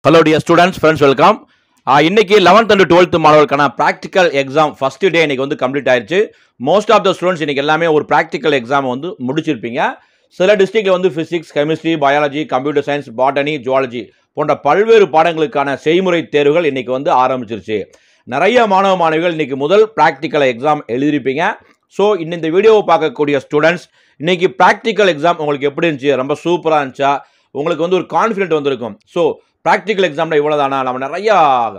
hello dear students friends welcome இன்னைக்கு eleventh and twelfth மாணவர்களுக்கான practical exam first day இன்னைக்கு வந்து கம்ப்ளீட் ஆயிருச்சு மோஸ்ட் ஆஃப் த ஸ்டூடெண்ட்ஸ் இன்னைக்கு எல்லாமே ஒரு ப்ராக்டிக்கல் எக்ஸாம் வந்து முடிச்சிருப்பீங்க சில டிஸ்ட்ரிக்ட்ல வந்து physics chemistry biology computer science botany zoology போன்ற பல்வேறு பாடங்களுக்கான செய்முறை தேர்வுகள் இன்னைக்கு வந்து ஆரம்பிச்சிருச்சு நிறைய மாணவ மாணவிகள் இன்னைக்கு முதல் ப்ராக்டிக்கல் எக்ஸாம் எழுதிருப்பீங்க ஸோ இன்னும் இந்த வீடியோவை பார்க்கக்கூடிய ஸ்டூடெண்ட்ஸ் இன்னைக்கு ப்ராக்டிக்கல் எக்ஸாம் உங்களுக்கு எப்படி இருந்துச்சு ரொம்ப சூப்பராக இருந்துச்சா உங்களுக்கு வந்து ஒரு கான்ஃபிடென்ட் வந்திருக்கும் ஸோ ப்ராக்டிக்கல் எக்ஸாமில் இவ்வளோ தானா நம்ம நிறையா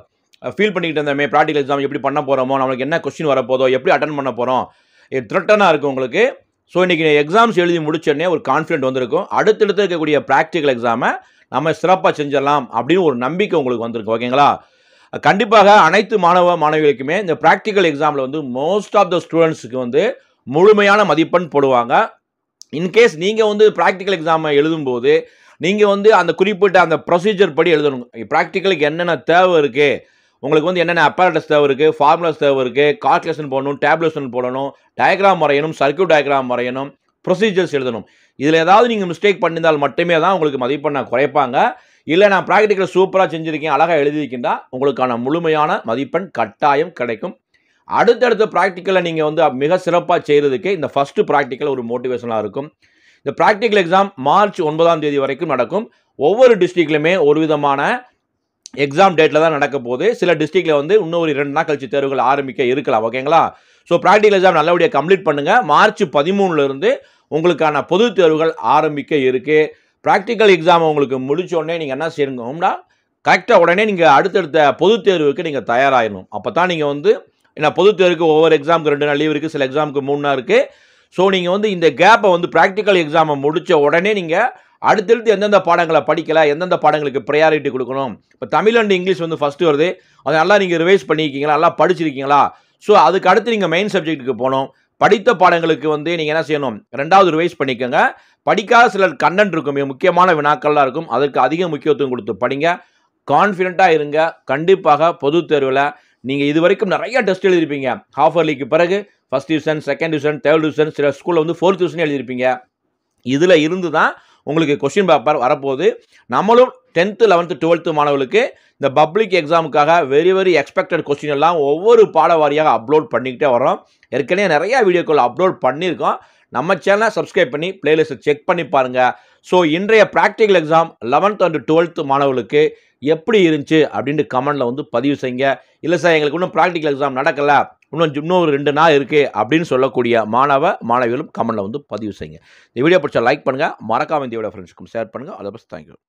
ஃபீல் பண்ணிக்கிட்டு இருந்தோமே ப்ராக்டிக்கல் எக்ஸாம் எப்படி பண்ண போகிறோமோ நம்மளுக்கு என்ன கொஸ்டின் வரப்போதோ எப்படி அட்டன் பண்ண போகிறோம் இது த்ரெட்டனாக இருக்கும் உங்களுக்கு ஸோ இன்றைக்கி எக்ஸாம்ஸ் எழுதி முடிச்சோடனே ஒரு கான்ஃபிடென்ட் வந்திருக்கும் அடுத்தடுத்து இருக்கக்கூடிய ப்ராக்டிக்கல் எக்ஸாமை நம்ம சிறப்பாக செஞ்சிடலாம் அப்படின்னு ஒரு நம்பிக்கை உங்களுக்கு வந்திருக்கும் ஓகேங்களா கண்டிப்பாக அனைத்து மாணவ மாணவிகளுக்குமே இந்த ப்ராக்டிக்கல் எக்ஸாமில் வந்து மோஸ்ட் ஆஃப் த ஸ்டூடெண்ட்ஸுக்கு வந்து முழுமையான மதிப்பெண் போடுவாங்க இன்கேஸ் நீங்கள் வந்து ப்ராக்டிக்கல் எக்ஸாமை எழுதும்போது நீங்கள் வந்து அந்த குறிப்பிட்ட அந்த ப்ரொசீஜர் படி எழுதணும் ப்ராக்டிக்கலுக்கு என்னென்ன தேவை இருக்குது உங்களுக்கு வந்து என்னென்ன அப்பரேட்டஸ் தேவை இருக்குது ஃபார்முலாஸ் தேவை இருக்குது கால்குலேஷன் போடணும் டேப்லேஷன் போடணும் டயக்ராம் வரையணும் சர்க்கியூட் டயக்ராம் வரையணும் ப்ரொசீஜர்ஸ் எழுதணும் இதில் ஏதாவது நீங்கள் மிஸ்டேக் பண்ணியிருந்தால் மட்டுமே தான் உங்களுக்கு மதிப்பெண்ணை குறைப்பாங்க இல்லை நான் ப்ராக்டிக்கல் சூப்பராக செஞ்சுருக்கேன் அழகாக எழுதியிருக்கேன்டா உங்களுக்கான முழுமையான மதிப்பெண் கட்டாயம் கிடைக்கும் அடுத்தடுத்த ப்ராக்டிக்கலை நீங்கள் வந்து மிக சிறப்பாக செய்கிறதுக்கு இந்த ஃபஸ்ட்டு ப்ராக்டிக்கல் ஒரு மோட்டிவேஷனாக இருக்கும் இந்த ப்ராக்டிக்கல் எக்ஸாம் மார்ச் ஒன்பதாம் தேதி வரைக்கும் நடக்கும் ஒவ்வொரு டிஸ்ட்ரிக்ட்லையுமே ஒரு விதமான எக்ஸாம் டேட்டில் தான் நடக்க போகுது சில டிஸ்ட்ரிக்டில் வந்து இன்னும் ஒரு ரெண்டு நாள் கழிச்சு தேர்வுகள் ஆரம்பிக்க இருக்கலாம் ஓகேங்களா ஸோ ப்ராக்டிக்கல் எக்ஸாம் நல்லபடியாக கம்ப்ளீட் பண்ணுங்கள் மார்ச் பதிமூணுலேருந்து உங்களுக்கான பொது தேர்வுகள் ஆரம்பிக்க இருக்குது ப்ராக்டிக்கல் எக்ஸாம் உங்களுக்கு முடிச்ச உடனே நீங்கள் என்ன செய்யணும்னா கரெக்டாக உடனே நீங்கள் அடுத்தடுத்த பொது தேர்வுக்கு நீங்கள் தயாராகிடணும் அப்போ தான் நீங்கள் வந்து ஏன்னா பொது தேர்வுக்கு ஒவ்வொரு எக்ஸாமுக்கு ரெண்டு நாள் லீவ் இருக்குது சில எக்ஸாமுக்கு மூணு நாள் இருக்குது ஸோ நீங்கள் வந்து இந்த கேப்பை வந்து ப்ராக்டிக்கல் எக்ஸாமை முடித்த உடனே நீங்கள் அடுத்தடுத்து எந்தெந்த பாடங்களை படிக்கல எந்தெந்த பாடங்களுக்கு ப்ரையாரிட்டி கொடுக்கணும் இப்போ தமிழ் அண்ட் இங்கிலீஷ் வந்து ஃபஸ்ட்டு வருது அதை நல்லா நீங்கள் ரிவைஸ் பண்ணியிருக்கீங்களா நல்லா படிச்சிருக்கீங்களா ஸோ அதுக்கு அடுத்து நீங்கள் மெயின் சப்ஜெக்ட்டுக்கு போகணும் படித்த பாடங்களுக்கு வந்து நீங்கள் என்ன செய்யணும் ரெண்டாவது ரிவைஸ் பண்ணிக்கோங்க படிக்காத சில கண்டென்ட் இருக்கும் மிக முக்கியமான வினாக்கள்லாம் இருக்கும் அதற்கு அதிக முக்கியத்துவம் கொடுத்து படிங்க கான்ஃபிடென்ட்டாக இருங்க கண்டிப்பாக பொது தேர்வில் நீங்கள் இது வரைக்கும் நிறைய டெஸ்ட் எழுதிருப்பீங்க ஹாஃப் இயர்லிக்கு பிறகு first division second division third division சில ஸ்கூலில் வந்து ஃபோர்த் டிவிஷன் எழுதியிருப்பீங்க இதில் இருந்து தான் உங்களுக்கு கொஸ்டின் பேப்பர் வரப்போகுது நம்மளும் டென்த்து லெவன்த்து டுவெல்த்து மாணவர்களுக்கு இந்த பப்ளிக் எக்ஸாமுக்காக வெரி வெரி எக்ஸ்பெக்டட் கொஸ்டின் எல்லாம் ஒவ்வொரு பாட வாரியாக அப்லோட் பண்ணிக்கிட்டே வரோம் ஏற்கனவே நிறையா வீடியோக்கள் அப்லோட் பண்ணியிருக்கோம் நம்ம சேனலை சப்ஸ்கிரைப் பண்ணி பிளேலிஸ்ட்டை செக் பண்ணி பாருங்கள் ஸோ இன்றைய practical exam eleventh and twelfth மாணவர்களுக்கு எப்படி இருந்துச்சு அப்படின்ட்டு கமெண்டில் வந்து பதிவு செய்யுங்க இல்லை சார் எங்களுக்கு இன்னும் ப்ராக்டிக்கல் எக்ஸாம் நடக்கலை இன்னும் இன்னும் ஒரு ரெண்டு நாள் இருக்குது அப்படின்னு சொல்லக்கூடிய மாணவ மாணவிகளும் கமெண்டில் வந்து பதிவு செய்யுங்க இந்த வீடியோ பிடிச்சா லைக் பண்ணுங்கள் மறக்காம இந்த வீடியோ ஃப்ரெண்ட்ஸ்க்கும் ஷேர் பண்ணுங்கள் அதை பஸ் தேங்க்யூ